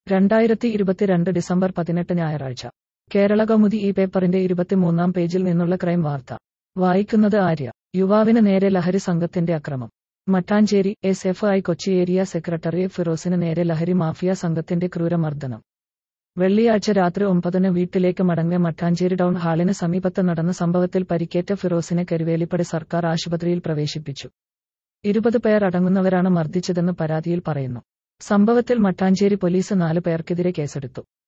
രണ്ടായിരത്തി ഇരുപത്തിരണ്ട് ഡിസംബർ പതിനെട്ട് ഞായറാഴ്ച കേരള കൗമുദി ഈ പേപ്പറിന്റെ ഇരുപത്തിമൂന്നാം പേജിൽ നിന്നുള്ള ക്രൈം വാർത്ത വായിക്കുന്നത് ആര്യ യുവാവിന് നേരെ ലഹരി സംഘത്തിന്റെ അക്രമം Mattancherry S F I Kochi area secretary ഫിറോസിന് നേരെ ലഹരി മാഫിയ സംഘത്തിന്റെ ക്രൂരമർദ്ദനം വെള്ളിയാഴ്ച രാത്രി ഒമ്പതിന് വീട്ടിലേക്ക് മടങ്ങിയ മട്ടാഞ്ചേരി ടൗൺ ഹാളിന് സമീപത്ത് നടന്ന സംഭവത്തിൽ പരിക്കേറ്റ ഫിറോസിനെ കരുവേലിപ്പടി സർക്കാർ ആശുപത്രിയിൽ പ്രവേശിപ്പിച്ചു ഇരുപത് പേർ അടങ്ങുന്നവരാണ് മർദ്ദിച്ചതെന്ന് പരാതിയിൽ പറയുന്നു സംഭവത്തിൽ മട്ടാഞ്ചേരി പോലീസ് നാല് പേർക്കെതിരെ കേസെടുത്തു